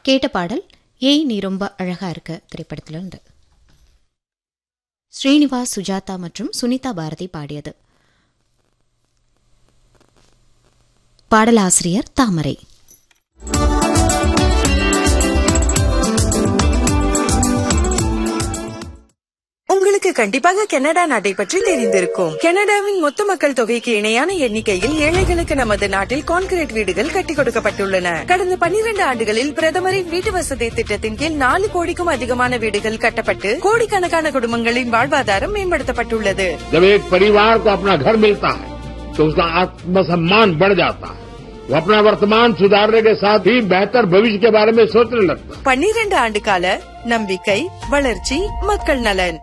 கேட்ட பாடல் ஏய் நீ ரொம்ப அழகா இருக்க திரைப்படத்திலிருந்து ஸ்ரீனிவாஸ் சுஜாதா மற்றும் சுனிதா பாரதி பாடியது பாடலாசிரியர் தாமரை உங்களுக்கு கண்டிப்பாக கனடா நாட்டை பற்றி தெரிந்திருக்கும் கனடாவின் மொத்த மக்கள் தொகைக்கு இணையான எண்ணிக்கையில் ஏழைகளுக்கு நமது நாட்டில் கான்கிரீட் வீடுகள் கட்டிக் கொடுக்கப்பட்டுள்ளன கடந்த 12 ஆண்டுகளில் பிரதமரின் வீட்டு வசதி திட்டத்தின் கீழ் நாலு கோடிக்கும் அதிகமான வீடுகள் கட்டப்பட்டு கோடிக்கணக்கான குடும்பங்களின் வாழ்வாதாரம் மேம்படுத்தப்பட்டுள்ளது जब एक परिवार को अपना घर मिलता है तो उसका आत्मसम्मान बढ़ जाता है वो अपना वर्तमान सुधारने के साथ ही बेहतर भविष्य के बारे में सोचने लगता है 12 ஆண்டு கால நம்பிக்கை வளர்ச்சி மக்கள் நலன்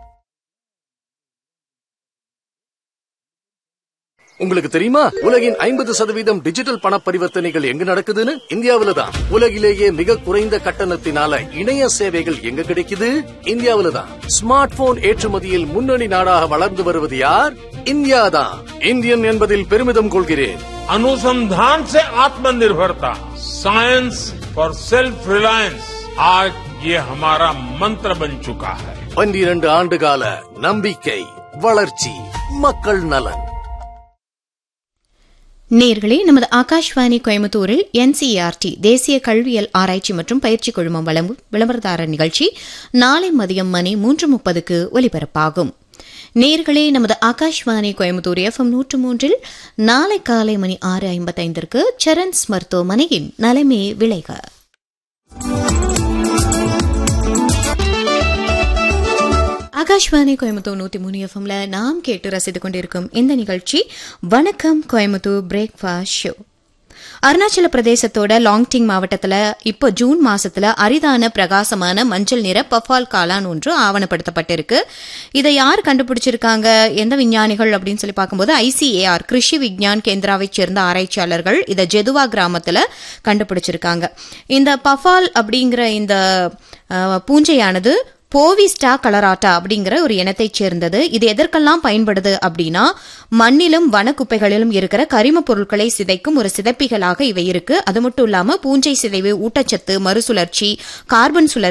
உங்களுக்கு தெரியுமா உலகின் ஐம்பது சதவீதம் டிஜிட்டல் பண பரிவர்த்தனைகள் எங்க நடக்குதுன்னு இந்தியாவில தான் உலகிலேயே மிக குறைந்த கட்டணத்தினால இணைய சேவைகள் எங்க கிடைக்குது இந்தியாவில தான் ஸ்மார்ட் போன் ஏற்றுமதியில் முன்னணி நாடாக வளர்ந்து வருவது யார் இந்தியா தான் இந்தியன் என்பதில் பெருமிதம் கொள்கிறேன் अनुसंधान से आत्मनिर्भरता साइंस फॉर सेल्फ रिलायंस आज ये हमारा मंत्र बन चुका है பன்னிரண்டு ஆண்டு கால நம்பிக்கை வளர்ச்சி மக்கள் நலன் நேர்களே நமது ஆகாஷ்வாணி கோயம்புத்தூரில் என்சிஆர்டி தேசிய கல்வியல் ஆராய்ச்சி மற்றும் பயிற்சி குழுமம் வழங்கும் விளம்பரதாரர் நிகழ்ச்சி நாளை மதியம் மணி மூன்று முப்பதுக்கு ஒலிபரப்பாகும் நேர்களே நமது ஆகாஷ்வாணி கோயம்புத்தூர் எஃப்எம் நூற்று மூன்றில் நாளை காலை மணி ஆறு ஐம்பத்தைந்திற்கு சரண்ஸ் மருத்துவமனையின் நலமே விளைக ஆகாஷ்வாணி கோயம்புத்தூர் நூத்தி மூணு எஃப்எம்ல நாம் கேட்டு ரசித்து கொண்டிருக்கும் இந்த நிகழ்ச்சி வணக்கம் கோயம்புத்தூர் பிரேக்ஃபாஸ்ட் ஷோ அருணாச்சல பிரதேசத்தோட லாங்டிங் மாவட்டத்துல இப்போ ஜூன் மாசத்துல அரிதான பிரகாசமான மஞ்சள் நிற பஃபால் காளான் ஒன்று ஆவணப்படுத்தப்பட்டிருக்கு இதை யார் கண்டுபிடிச்சிருக்காங்க எந்த விஞ்ஞானிகள் அப்படின்னு சொல்லி பார்க்கும்போது ஐசிஏஆர் கிருஷி விக்ஞான் கேந்திராவைச் சேர்ந்த ஆராய்ச்சியாளர்கள் இதை ஜெதுவா கிராமத்துல கண்டுபிடிச்சிருக்காங்க இந்த பஃபால் அப்படிங்கிற இந்த அஹ், பூஞ்சையானது போவிஸ்டா கலராட்டா அப்படிங்கிற ஒரு இனத்தைச் சேர்ந்தது இது எதற்கெல்லாம் பயன்படுது அப்படின்னா மண்ணிலும் வனக்குப்பைகளிலும் இருக்கிற கரிம பொருட்களை சிதைக்கும் ஒரு சிதைப்பிகளாக இவை இருக்கு அது மட்டும் இல்லாம பூஞ்சை சிதைவு ஊட்டச்சத்து மறுசுழற்சி கார்பன் சுழற்சி